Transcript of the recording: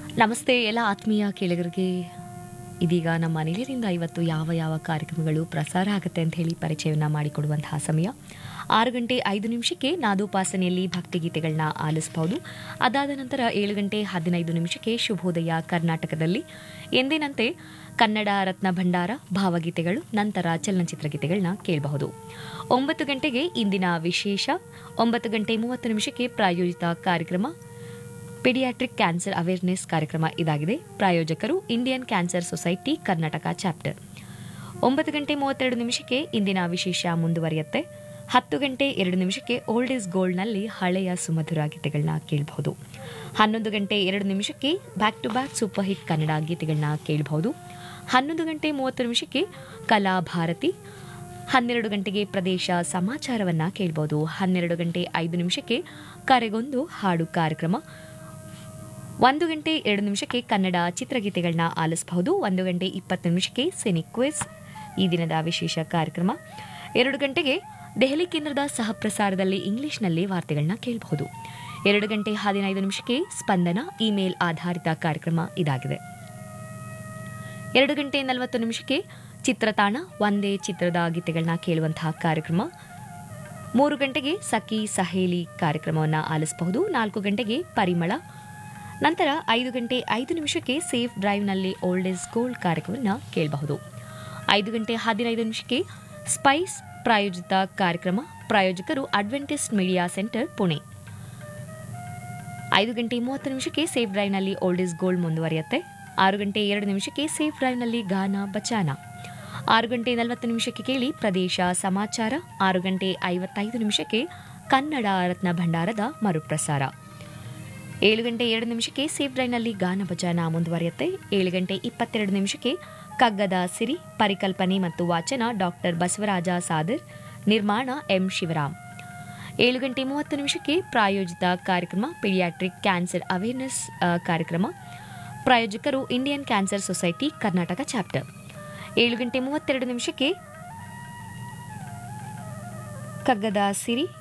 ನಮಸ್ತೆ ಎಲ್ಲ ಆತ್ಮೀಯ ಕೇಳಿಗರಿಗೆ ಇದೀಗ ನಮ್ಮ ನಿಲಯದಿಂದ ಇವತ್ತು ಯಾವ ಯಾವ ಕಾರ್ಯಕ್ರಮಗಳು ಪ್ರಸಾರ ಆಗುತ್ತೆ ಅಂತ ಹೇಳಿ ಪರಿಚಯವನ್ನ ಮಾಡಿಕೊಡುವಂತಹ ಸಮಯ ಆರು ಗಂಟೆ ಐದು ನಿಮಿಷಕ್ಕೆ ನಾದೋಪಾಸನೆಯಲ್ಲಿ ಭಕ್ತಿಗೀತೆಗಳನ್ನ ಆಲಿಸಬಹುದು ಅದಾದ ನಂತರ ಏಳು ಗಂಟೆ ಹದಿನೈದು ನಿಮಿಷಕ್ಕೆ ಶುಭೋದಯ ಕರ್ನಾಟಕದಲ್ಲಿ ಎಂದಿನಂತೆ ಕನ್ನಡ ರತ್ನ ಭಂಡಾರ ಭಾವಗೀತೆಗಳು ನಂತರ ಚಲನಚಿತ್ರ ಗೀತೆಗಳನ್ನ ಕೇಳಬಹುದು ಒಂಬತ್ತು ಗಂಟೆಗೆ ಇಂದಿನ ವಿಶೇಷ ಒಂಬತ್ತು ಗಂಟೆ ಮೂವತ್ತು ನಿಮಿಷಕ್ಕೆ ಪ್ರಾಯೋಜಿತ ಕಾರ್ಯಕ್ರಮ ಪೀಡಿಯಾಟ್ರಿಕ್ ಕ್ಯಾನ್ಸರ್ ಅವೇರ್ನೆಸ್ ಕಾರ್ಯಕ್ರಮ ಇದಾಗಿದೆ ಪ್ರಾಯೋಜಕರು Indian cancer society Karnataka chapter ಒಂಬತ್ತು ಗಂಟೆ ಮೂವತ್ತೆರಡು ನಿಮಿಷಕ್ಕೆ ಇಂದಿನ ವಿಶೇಷ ಮುಂದುವರಿಯುತ್ತೆ ಹತ್ತು ಗಂಟೆ ಎರಡು ನಿಮಿಷಕ್ಕೆ ಓಲ್ಡ್ ಇಸ್ ಗೋಲ್ಡ್ನಲ್ಲಿ ಹಳೆಯ ಸುಮಧುರ ಗೀತೆಗಳನ್ನ ಕೇಳಬಹುದು ಹನ್ನೊಂದು ಗಂಟೆ ಎರಡು ನಿಮಿಷಕ್ಕೆ back to back super hit Kannada ಗೀತೆಗಳನ್ನ ಕೇಳಬಹುದು ಹನ್ನೊಂದು ಗಂಟೆ ಮೂವತ್ತು ನಿಮಿಷಕ್ಕೆ ಕಲಾ ಭಾರತಿ ಹನ್ನೆರಡು ಗಂಟೆಗೆ ಪ್ರದೇಶ ಸಮಾಚಾರವನ್ನ ಕೇಳಬಹುದು ಹನ್ನೆರಡು ಗಂಟೆ ಐದು ನಿಮಿಷಕ್ಕೆ ಕರೆಗೊಂದು ಹಾಡು ಕಾರ್ಯಕ್ರಮ ಒಂದು ಗಂಟೆ ಎರಡು ನಿಮಿಷಕ್ಕೆ ಕನ್ನಡ ಚಿತ್ರಗೀತೆಗಳನ್ನ ಆಲಿಸಬಹುದು ಒಂದು ಗಂಟೆ ಇಪ್ಪತ್ತು ನಿಮಿಷಕ್ಕೆ ಸಿನಿಕ್ ಕ್ವಿಸ್ ಈ ದಿನದ ವಿಶೇಷ ಕಾರ್ಯಕ್ರಮ ಎರಡು ಗಂಟೆಗೆ ದೆಹಲಿ ಕೇಂದ್ರದ ಸಹ ಪ್ರಸಾರದಲ್ಲಿ ಇಂಗ್ಲಿಷ್ನಲ್ಲಿ ವಾರ್ತೆಗಳನ್ನ ಕೇಳಬಹುದು ಎರಡು ಗಂಟೆ ಹದಿನೈದು ನಿಮಿಷಕ್ಕೆ ಸ್ಪಂದನ ಇಮೇಲ್ ಆಧಾರಿತ ಕಾರ್ಯಕ್ರಮ ಇದಾಗಿದೆ ಎರಡು ಗಂಟೆ ನಲವತ್ತು ನಿಮಿಷಕ್ಕೆ ಚಿತ್ರತಾಣ ಒಂದೇ ಚಿತ್ರದ ಗೀತೆಗಳನ್ನ ಕೇಳುವಂತಹ ಕಾರ್ಯಕ್ರಮ ಮೂರು ಗಂಟೆಗೆ ಸಖಿ ಸಹೇಲಿ ಕಾರ್ಯಕ್ರಮವನ್ನು ಆಲಿಸಬಹುದು ನಾಲ್ಕು ಗಂಟೆಗೆ ಪರಿಮಳ ನಂತರ ಐದು ಗಂಟೆ ಐದು ನಿಮಿಷಕ್ಕೆ ಸೇಫ್ ಡ್ರೈವ್ನಲ್ಲಿ ಓಲ್ಡ್ ಇಸ್ ಗೋಲ್ಡ್ ಕಾರ್ಯಕ್ರಮವನ್ನು ಕೇಳಬಹುದು ಐದು ಗಂಟೆ ಹದಿನೈದು ನಿಮಿಷಕ್ಕೆ ಸ್ಪೈಸ್ ಪ್ರಾಯೋಜಿತ ಕಾರ್ಯಕ್ರಮ ಪ್ರಾಯೋಜಕರು ಅಡ್ವೆಂಟಿಸ್ಟ್ ಮೀಡಿಯಾ ಸೆಂಟರ್ ಪುಣೆ ಐದು ಗಂಟೆ ಮೂವತ್ತು ನಿಮಿಷಕ್ಕೆ ಸೇಫ್ ಡ್ರೈವ್ನಲ್ಲಿ ಓಲ್ಡ್ ಇಸ್ ಗೋಲ್ಡ್ ಮುಂದುವರಿಯುತ್ತೆ ಆರು ಗಂಟೆ ಎರಡು ನಿಮಿಷಕ್ಕೆ ಸೇಫ್ ಡ್ರೈವ್ನಲ್ಲಿ ಗಾನ ಬಚಾನ ಆರು ಗಂಟೆ ನಲವತ್ತು ನಿಮಿಷಕ್ಕೆ ಕೇಳಿ ಪ್ರದೇಶ ಸಮಾಚಾರ ಆರು ಗಂಟೆ ಐವತ್ತೈದು ನಿಮಿಷಕ್ಕೆ ಕನ್ನಡ ರತ್ನ ಭಂಡಾರದ ಮರುಪ್ರಸಾರ ಏಳು ಗಂಟೆ ಎರಡು ನಿಮಿಷಕ್ಕೆ ಸೇಫ್ ಡ್ರೈವ್ನಲ್ಲಿ ಗಾನ ಭಜಾನ ಮುಂದುವರಿಯುತ್ತೆ ಏಳು ಗಂಟೆ ಇಪ್ಪತ್ತೆರಡು ನಿಮಿಷಕ್ಕೆ ಕಗ್ಗದ ಸಿರಿ ಪರಿಕಲ್ಪನೆ ಮತ್ತು ವಾಚನ ಡಾಕ್ಟರ್ ಬಸವರಾಜ ಸಾದರ್ ನಿರ್ಮಾಣ ಎಂ ಶಿವರಾಮ್ ಏಳು ಗಂಟೆ ಮೂವತ್ತು ನಿಮಿಷಕ್ಕೆ ಪ್ರಾಯೋಜಿತ ಕಾರ್ಯಕ್ರಮ ಪೀಡಿಯಾಟ್ರಿಕ್ ಕ್ಯಾನ್ಸರ್ ಅವೇರ್ನೆಸ್ ಆ, ಕಾರ್ಯಕ್ರಮ ಪ್ರಾಯೋಜಕರು Indian cancer society Karnataka chapter ಏಳು ಗಂಟೆ ಮೂವತ್ತೆರಡು ನಿಮಿಷಕ್ಕೆ ಕಗ್ಗದ ಸಿರಿ